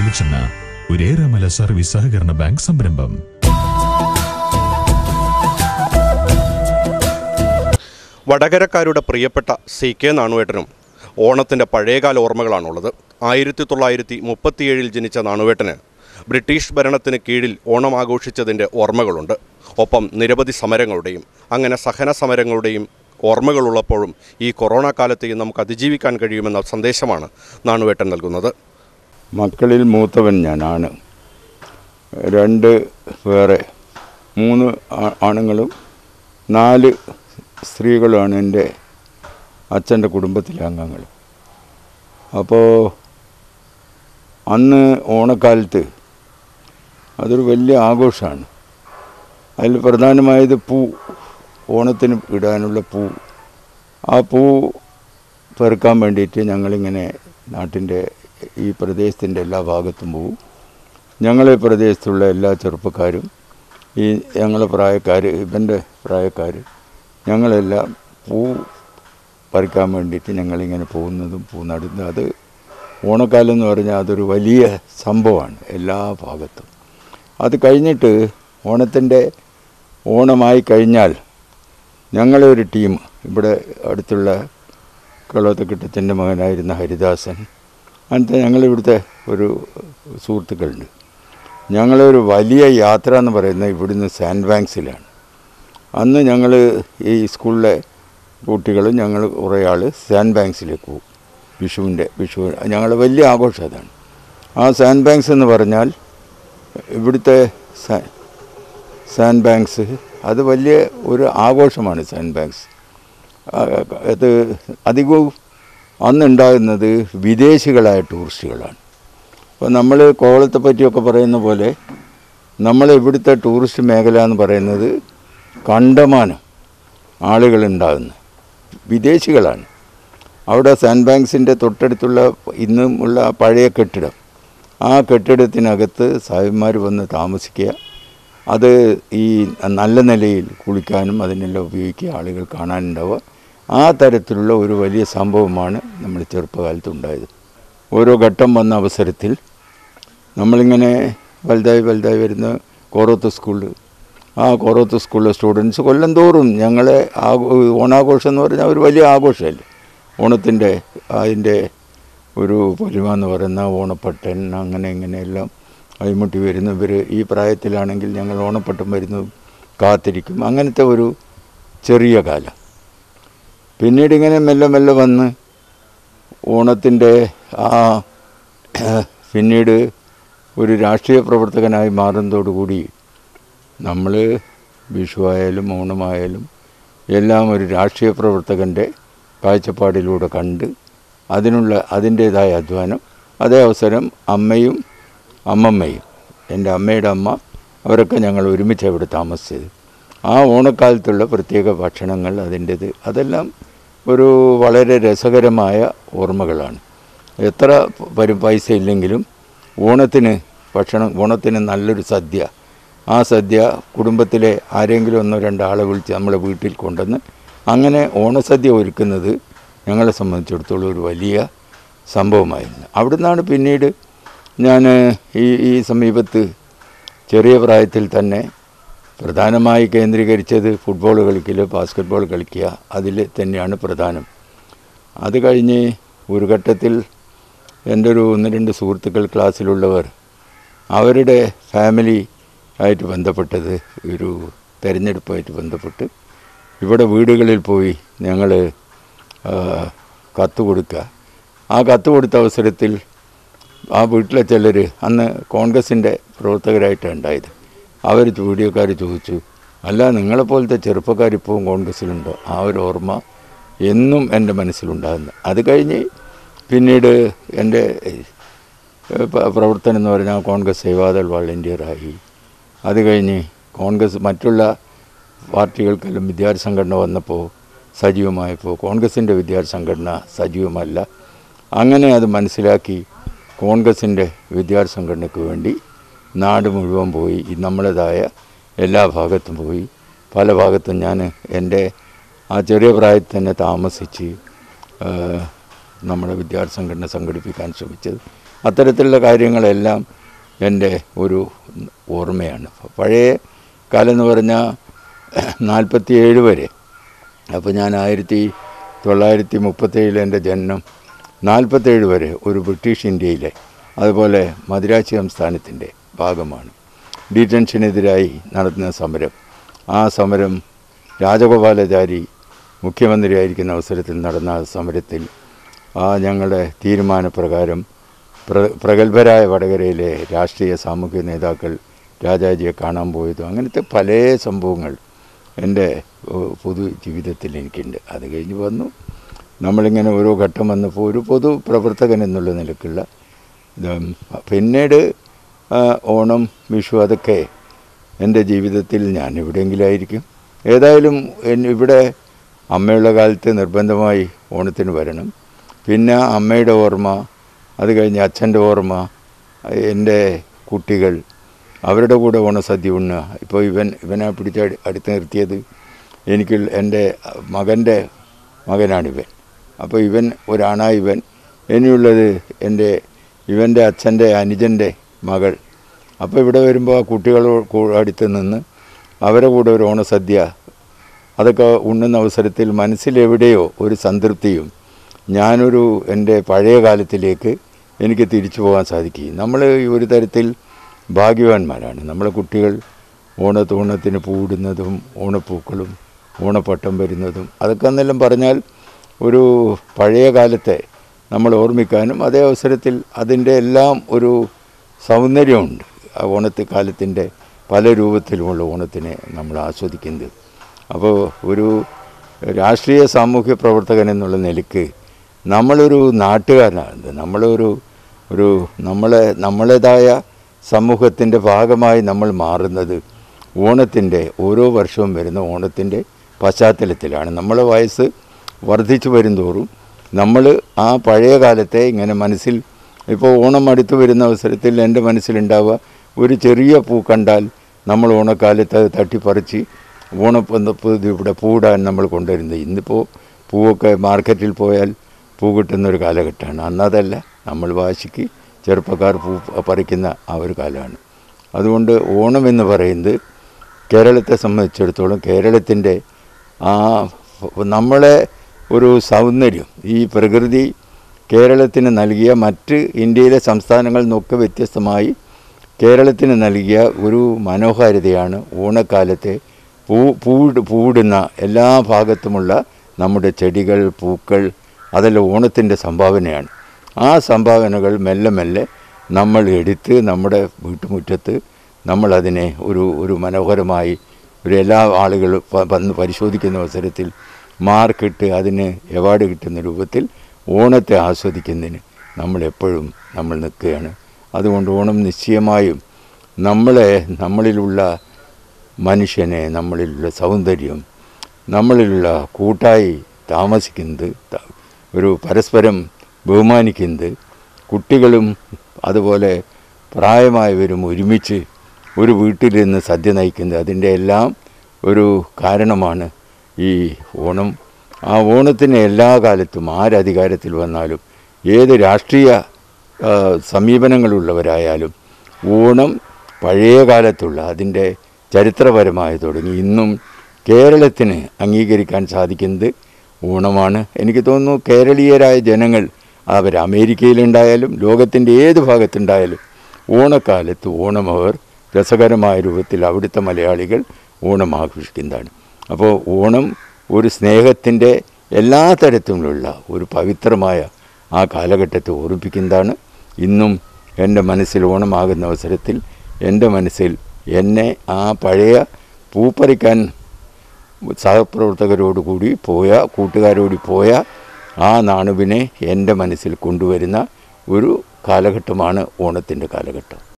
വെളിച്ചെണ്ണ ഒരു ഏറെമല സർവീസ് സഹകരണ ബാങ്ക് സംരംഭം വടകരക്കാരുടെ പ്രിയപ്പെട്ട സി കെ നാണുവേട്ടനും ഓണത്തിൻ്റെ പഴയകാല ഓർമ്മകളാണുള്ളത് ആയിരത്തി തൊള്ളായിരത്തി മുപ്പത്തിയേഴിൽ ജനിച്ച നാണുവേട്ടന് ബ്രിട്ടീഷ് ഭരണത്തിന് കീഴിൽ ഓണം ആഘോഷിച്ചതിൻ്റെ ഓർമ്മകളുണ്ട് ഒപ്പം നിരവധി സമരങ്ങളുടെയും അങ്ങനെ സഹന സമരങ്ങളുടെയും ഓർമ്മകളുള്ളപ്പോഴും ഈ കൊറോണ കാലത്തെയും നമുക്ക് അതിജീവിക്കാൻ കഴിയുമെന്ന സന്ദേശമാണ് നാണുവേട്ടൻ നൽകുന്നത് മക്കളിൽ മൂത്തവൻ ഞാനാണ് രണ്ട് വേറെ മൂന്ന് ആ- ആണുങ്ങളും നാല് സ്ത്രീകളുമാണ് എൻ്റെ അച്ഛൻ്റെ കുടുംബത്തിലെ അംഗങ്ങൾ അപ്പോൾ അന്ന് ഓണക്കാലത്ത് അതൊരു വലിയ ആഘോഷമാണ് അതിൽ പ്രധാനമായത് പൂ ഓണത്തിന് ഇടാനുള്ള പൂ ആ പൂ പെറുക്കാൻ വേണ്ടിയിട്ട് ഞങ്ങളിങ്ങനെ നാട്ടിൻ്റെ ഈ പ്രദേശത്തിൻ്റെ എല്ലാ ഭാഗത്തും പോവും ഞങ്ങളെ പ്രദേശത്തുള്ള എല്ലാ ചെറുപ്പക്കാരും ഈ ഞങ്ങളെ പ്രായക്കാർ ഇവൻ്റെ പ്രായക്കാർ ഞങ്ങളെല്ലാം പൂ പറിക്കാൻ വേണ്ടിയിട്ട് ഞങ്ങളിങ്ങനെ പോകുന്നതും പൂ നടുന്നതും അത് ഓണക്കാലം എന്ന് പറഞ്ഞാൽ അതൊരു വലിയ സംഭവമാണ് എല്ലാ ഭാഗത്തും അത് കഴിഞ്ഞിട്ട് ഓണത്തിൻ്റെ ഓണമായി കഴിഞ്ഞാൽ ഞങ്ങളെ ഒരു ടീം ഇവിടെ അടുത്തുള്ള കളോത്തക്കിട്ടത്തിൻ്റെ മകനായിരുന്ന ഹരിദാസൻ അങ്ങനത്തെ ഞങ്ങളിവിടുത്തെ ഒരു സുഹൃത്തുക്കളുണ്ട് ഞങ്ങളൊരു വലിയ യാത്ര എന്ന് പറയുന്നത് ഇവിടുന്ന് സാൻഡ് ബാങ്ക്സിലാണ് അന്ന് ഞങ്ങൾ ഈ സ്കൂളിലെ കുട്ടികളും ഞങ്ങൾ കുറേ ആൾ സാൻഡ് ബാങ്ക്സിലേക്ക് പോകും വിഷുവിൻ്റെ വിഷു ഞങ്ങളുടെ വലിയ ആഘോഷം അതാണ് ആ സാൻഡ് ബാങ്ക്സ് എന്ന് പറഞ്ഞാൽ ഇവിടുത്തെ സാ- സാൻഡ് ബാങ്ക്സ് അത് വലിയ ഒരു ആഘോഷമാണ് സാൻഡ് ബാങ്ക്സ് ആ, അത് അധികവും അന്നുണ്ടാകുന്നത് വിദേശികളായ ടൂറിസ്റ്റുകളാണ് അപ്പോൾ നമ്മൾ കോവളത്തെ പറ്റിയൊക്കെ പറയുന്ന പോലെ നമ്മൾ ഇവിടുത്തെ ടൂറിസ്റ്റ് മേഖല എന്ന് പറയുന്നത് കണ്ടമാനം ആളുകളുണ്ടാകുന്നു വിദേശികളാണ് അവിടെ സാൻഡ് ബാങ്ക്സിൻ്റെ തൊട്ടടുത്തുള്ള ഇന്നും ഉള്ള പഴയ കെട്ടിടം ആ കെട്ടിടത്തിനകത്ത് സാഹിബന്മാർ വന്ന് താമസിക്കുക അത് ഈ നല്ല നിലയിൽ കുളിക്കാനും അതിനെല്ലാം ഉപയോഗിക്കുക ആളുകൾ കാണാനുണ്ടാവുക ആ തരത്തിലുള്ള ഒരു വലിയ സംഭവമാണ് നമ്മൾ ചെറുപ്പകാലത്ത് ഉണ്ടായത് ഓരോ ഘട്ടം വന്ന അവസരത്തിൽ നമ്മളിങ്ങനെ വലുതായി വലുതായി വരുന്ന കോറോത്ത് സ്കൂളിൽ ആ കോറോത്ത് സ്കൂളിലെ സ്റ്റുഡൻസ് കൊല്ലം തോറും ഞങ്ങളെ ആഘോ ഓണാഘോഷം എന്ന് പറഞ്ഞാൽ ഒരു വലിയ ആഘോഷമല്ലേ ഓണത്തിൻ്റെ അതിൻ്റെ ഒരു പൊലിമ എന്ന് പറയുന്ന ഓണപ്പട്ടൻ അങ്ങനെ ഇങ്ങനെയെല്ലാം അഴിമുട്ടി വരുന്നവർ ഈ പ്രായത്തിലാണെങ്കിൽ ഞങ്ങൾ ഓണപ്പട്ടം വരുന്നു കാത്തിരിക്കും അങ്ങനത്തെ ഒരു ചെറിയ കാലം പിന്നീട് ഇങ്ങനെ മെല്ലെ മെല്ലെ വന്ന് ഓണത്തിൻ്റെ ആ പിന്നീട് ഒരു രാഷ്ട്രീയ പ്രവർത്തകനായി മാറുന്നതോടുകൂടി നമ്മൾ വിഷു ആയാലും ഓണമായാലും എല്ലാം ഒരു രാഷ്ട്രീയ പ്രവർത്തകൻ്റെ കാഴ്ചപ്പാടിലൂടെ കണ്ട് അതിനുള്ള അതിൻ്റേതായ അധ്വാനം അതേ അവസരം അമ്മയും അമ്മമ്മയും എൻ്റെ അമ്മയുടെ അമ്മ അവരൊക്കെ ഞങ്ങൾ ഒരുമിച്ച് അവിടെ താമസിച്ചത് ആ ഓണക്കാലത്തുള്ള പ്രത്യേക ഭക്ഷണങ്ങൾ അതിൻ്റേത് അതെല്ലാം ഒരു വളരെ രസകരമായ ഓർമ്മകളാണ് എത്ര പരി പൈസ ഇല്ലെങ്കിലും ഓണത്തിന് ഭക്ഷണം ഓണത്തിന് നല്ലൊരു സദ്യ ആ സദ്യ കുടുംബത്തിലെ ആരെങ്കിലും ഒന്നോ രണ്ടോ ആളെ വിളിച്ച് നമ്മളെ വീട്ടിൽ കൊണ്ടുവന്ന് അങ്ങനെ ഓണസദ്യ ഒരുക്കുന്നത് ഞങ്ങളെ സംബന്ധിച്ചിടത്തോളം ഒരു വലിയ സംഭവമായിരുന്നു അവിടുന്നാണ് പിന്നീട് ഞാൻ ഈ ഈ സമീപത്ത് ചെറിയ പ്രായത്തിൽ തന്നെ പ്രധാനമായി കേന്ദ്രീകരിച്ചത് ഫുട്ബോൾ കളിക്കൽ ബാസ്ക്കറ്റ്ബോൾ കളിക്കുക അതിൽ തന്നെയാണ് പ്രധാനം അത് കഴിഞ്ഞ് ഒരു ഘട്ടത്തിൽ എൻ്റെ ഒരു ഒന്ന് രണ്ട് സുഹൃത്തുക്കൾ ക്ലാസ്സിലുള്ളവർ അവരുടെ ഫാമിലി ആയിട്ട് ബന്ധപ്പെട്ടത് ഒരു തെരഞ്ഞെടുപ്പുമായിട്ട് ബന്ധപ്പെട്ട് ഇവിടെ വീടുകളിൽ പോയി ഞങ്ങൾ കത്ത് കൊടുക്കുക ആ കത്ത് കൊടുത്ത അവസരത്തിൽ ആ വീട്ടിലെ ചിലർ അന്ന് കോൺഗ്രസിൻ്റെ പ്രവർത്തകരായിട്ടാണ് ഉണ്ടായത് അവർ വീഡിയോക്കാർ ചോദിച്ചു അല്ല നിങ്ങളെപ്പോലത്തെ ചെറുപ്പക്കാർ ഇപ്പോഴും കോൺഗ്രസ്സിലുണ്ടോ ആ ഒരു ഓർമ്മ എന്നും എൻ്റെ മനസ്സിലുണ്ടാകുന്നു അത് കഴിഞ്ഞ് പിന്നീട് എൻ്റെ ഏഹ്, പ- പ്രവർത്തനം എന്ന് പറഞ്ഞാൽ കോൺഗ്രസ് സേവാദൾ വളണ്ടിയറായി അത് കഴിഞ്ഞ് കോൺഗ്രസ് മറ്റുള്ള പാർട്ടികൾക്കെല്ലാം വിദ്യാർത്ഥി സംഘടന വന്നപ്പോൾ സജീവമായപ്പോൾ കോൺഗ്രസിൻ്റെ വിദ്യാർത്ഥി സംഘടന സജീവമല്ല അങ്ങനെ അത് മനസ്സിലാക്കി കോൺഗ്രസിൻ്റെ വിദ്യാർത്ഥി സംഘടനയ്ക്ക് വേണ്ടി നാട് മുഴുവൻ പോയി ഈ നമ്മളേതായ എല്ലാ ഭാഗത്തും പോയി പല ഭാഗത്തും ഞാൻ എൻ്റെ ആ ചെറിയ പ്രായത്തിൽ തന്നെ താമസിച്ച് ആ, നമ്മുടെ വിദ്യാർത്ഥി സംഘടന സംഘടിപ്പിക്കാൻ ശ്രമിച്ചത് അത്തരത്തിലുള്ള കാര്യങ്ങളെല്ലാം എൻ്റെ ഒരു ഓർമ്മയാണ് പഴയ കാലം എന്ന് പറഞ്ഞാൽ നാൽപ്പത്തി ഏഴ് വരെ അപ്പോൾ ഞാൻ ആയിരത്തി തൊള്ളായിരത്തി മുപ്പത്തേഴിൽ എൻ്റെ ജനനം നാൽപ്പത്തേഴ് വരെ ഒരു ബ്രിട്ടീഷ് ഇന്ത്യയിലെ അതുപോലെ മദ്രാശി സംസ്ഥാനത്തിൻ്റെ ഭാഗമാണ് ഡീറ്റൻഷനെതിരായി നടത്തുന്ന സമരം ആ സമരം രാജഗോപാലാചാരി മുഖ്യമന്ത്രിയായിരിക്കുന്ന അവസരത്തിൽ നടന്ന ആ സമരത്തിൽ ആ ഞങ്ങളുടെ തീരുമാനപ്രകാരം പ്ര പ്രഗത്ഭരായ വടകരയിലെ രാഷ്ട്രീയ സാമൂഹ്യ നേതാക്കൾ രാജാജിയെ കാണാൻ പോയതും അങ്ങനത്തെ പല സംഭവങ്ങൾ എൻ്റെ ഏഹ്, പൊതു ജീവിതത്തിൽ എനിക്കുണ്ട് അത് കഴിഞ്ഞ് വന്നു നമ്മളിങ്ങനെ ഓരോ ഘട്ടം വന്നപ്പോൾ ഒരു പൊതു പ്രവർത്തകൻ എന്നുള്ള നിലക്കുള്ള ഇത് പിന്നീട് ആ, ഓണം വിഷു അതൊക്കെ എൻ്റെ ജീവിതത്തിൽ ഞാൻ എവിടെയെങ്കിലും ആയിരിക്കും ഏതായാലും എൻ- ഇവിടെ അമ്മയുള്ള കാലത്ത് നിർബന്ധമായി ഓണത്തിന് വരണം പിന്നെ അമ്മയുടെ ഓർമ്മ അത് കഴിഞ്ഞ് അച്ഛൻ്റെ ഓർമ്മ എൻ്റെ കുട്ടികൾ അവരുടെ കൂടെ ഓണസദ്യ ഉണ്ണുക ഇപ്പോൾ ഇവൻ ഇവനെ പിടിച്ച് അടി- അടുത്ത് നിർത്തിയത് എനിക്ക് എൻ്റെ മകൻ്റെ മകനാണിവൻ അപ്പോൾ ഇവൻ ഒരാണാ ഇവൻ ഇനിയുള്ളത് എൻ്റെ ഇവൻ്റെ അച്ഛൻ്റെ അനുജൻ്റെ മകൾ അപ്പോൾ ഇവിടെ വരുമ്പോൾ ആ കുട്ടികളോട് കൂ- അടുത്ത് നിന്ന് അവരെ കൂടെ ഒരു ഓണസദ്യ അതൊക്കെ ഉണ്ണുന്ന അവസരത്തിൽ മനസ്സിലെവിടെയോ ഒരു സംതൃപ്തിയും ഞാനൊരു എൻ്റെ പഴയ കാലത്തിലേക്ക് എനിക്ക് തിരിച്ചു പോകാൻ സാധിക്കും നമ്മൾ ഈ ഒരു തരത്തിൽ ഭാഗ്യവാന്മാരാണ് നമ്മളെ കുട്ടികൾ ഓണത്തോണത്തിന് പൂടുന്നതും ഓണപ്പൂക്കളും ഓണപ്പട്ടം വരുന്നതും അതൊക്കെ എന്നെല്ലാം പറഞ്ഞാൽ ഒരു പഴയ കാലത്തെ നമ്മൾ ഓർമ്മിക്കാനും അതേ അവസരത്തിൽ അതിൻ്റെ എല്ലാം ഒരു സൗന്ദര്യമുണ്ട് ആ ഓണത്തെ കാലത്തിൻ്റെ പല രൂപത്തിലുമുള്ള ഓണത്തിനെ നമ്മൾ ആസ്വദിക്കുന്നത് അപ്പോൾ ഒരു രാഷ്ട്രീയ സാമൂഹ്യ പ്രവർത്തകൻ എന്നുള്ള നിലയ്ക്ക് നമ്മളൊരു നാട്ടുകാരനാണ് നമ്മളൊരു ഒരു നമ്മളെ നമ്മളേതായ സമൂഹത്തിൻ്റെ ഭാഗമായി നമ്മൾ മാറുന്നത് ഓണത്തിൻ്റെ ഓരോ വർഷവും വരുന്ന ഓണത്തിൻ്റെ പശ്ചാത്തലത്തിലാണ് നമ്മളെ വയസ്സ് വർദ്ധിച്ചു വരുംതോറും നമ്മൾ ആ പഴയ കാലത്തെ ഇങ്ങനെ മനസ്സിൽ ഇപ്പോൾ ഓണം അടുത്ത് വരുന്ന അവസരത്തിൽ എൻ്റെ മനസ്സിലുണ്ടാവുക ഒരു ചെറിയ പൂ കണ്ടാൽ നമ്മൾ ഓണക്കാലത്ത് അത് തട്ടിപ്പറിച്ച് ഓണപ്പന്തപ്പ് ഇവിടെ പൂടാൻ നമ്മൾ കൊണ്ടുവരുന്നത് ഇന്നിപ്പോൾ പൂവൊക്കെ മാർക്കറ്റിൽ പോയാൽ പൂ കിട്ടുന്ന ഒരു കാലഘട്ടമാണ് അന്നതല്ല നമ്മൾ വാശിക്ക് ചെറുപ്പക്കാർ പൂ പറിക്കുന്ന ആ ഒരു കാലമാണ് അതുകൊണ്ട് ഓണം എന്ന് പറയുന്നത് കേരളത്തെ സംബന്ധിച്ചിടത്തോളം കേരളത്തിൻ്റെ ആ നമ്മളെ ഒരു സൗന്ദര്യം ഈ പ്രകൃതി കേരളത്തിന് നൽകിയ മറ്റ് ഇന്ത്യയിലെ സംസ്ഥാനങ്ങളിൽ നിന്നൊക്കെ വ്യത്യസ്തമായി കേരളത്തിന് നൽകിയ ഒരു മനോഹാരിതയാണ് ഓണക്കാലത്തെ പൂ പൂട് പൂടുന്ന എല്ലാ ഭാഗത്തുമുള്ള നമ്മുടെ ചെടികൾ പൂക്കൾ അതെല്ലാം ഓണത്തിൻ്റെ സംഭാവനയാണ് ആ സംഭാവനകൾ മെല്ലെ മെല്ലെ നമ്മൾ എടുത്ത് നമ്മുടെ വീട്ടുമുറ്റത്ത് നമ്മളതിനെ ഒരു ഒരു മനോഹരമായി ഒരു എല്ലാ ആളുകളും പ- വന്ന് പരിശോധിക്കുന്ന അവസരത്തിൽ മാർക്കിട്ട് അതിന് അവാർഡ് കിട്ടുന്ന രൂപത്തിൽ ഓണത്തെ ആസ്വദിക്കുന്നതിന് നമ്മളെപ്പോഴും നമ്മൾ നിൽക്കുകയാണ് അതുകൊണ്ട് ഓണം നിശ്ചയമായും നമ്മളെ നമ്മളിലുള്ള മനുഷ്യനെ നമ്മളിലുള്ള സൗന്ദര്യം നമ്മളിലുള്ള കൂട്ടായി താമസിക്കുന്നത് ത- ഒരു പരസ്പരം ബഹുമാനിക്കുന്നത് കുട്ടികളും അതുപോലെ പ്രായമായവരും ഒരുമിച്ച് ഒരു വീട്ടിലിരുന്ന് സദ്യ നയിക്കുന്നത് അതിൻ്റെ എല്ലാം ഒരു കാരണമാണ് ഈ ഓണം ആ ഓണത്തിന് എല്ലാ കാലത്തും ആരധികാരത്തിൽ വന്നാലും ഏത് രാഷ്ട്രീയ ആ, സമീപനങ്ങളുള്ളവരായാലും ഓണം പഴയ കാലത്തുള്ള അതിൻ്റെ ചരിത്രപരമായി തുടങ്ങി ഇന്നും കേരളത്തിന് അംഗീകരിക്കാൻ സാധിക്കുന്നത് ഓണമാണ് എനിക്ക് തോന്നുന്നു കേരളീയരായ ജനങ്ങൾ അവർ അമേരിക്കയിലുണ്ടായാലും ലോകത്തിൻ്റെ ഏത് ഭാഗത്തുണ്ടായാലും ഓണക്കാലത്ത് ഓണം അവർ രസകരമായ രൂപത്തിൽ അവിടുത്തെ മലയാളികൾ ഓണം ആഘോഷിക്കുന്നതാണ് അപ്പോൾ ഓണം ഒരു സ്നേഹത്തിൻ്റെ എല്ലാ തരത്തിലുള്ള ഒരു പവിത്രമായ ആ കാലഘട്ടത്തെ ഓർമ്മിപ്പിക്കുന്നതാണ് ഇന്നും എൻ്റെ മനസ്സിൽ ഓണമാകുന്ന അവസരത്തിൽ എൻ്റെ മനസ്സിൽ എന്നെ ആ പഴയ പൂപ്പറിക്കാൻ സഹപ്രവർത്തകരോടുകൂടി പോയ കൂട്ടുകാരോടി പോയ ആ നാണുവിനെ എൻ്റെ മനസ്സിൽ കൊണ്ടുവരുന്ന ഒരു കാലഘട്ടമാണ് ഓണത്തിൻ്റെ കാലഘട്ടം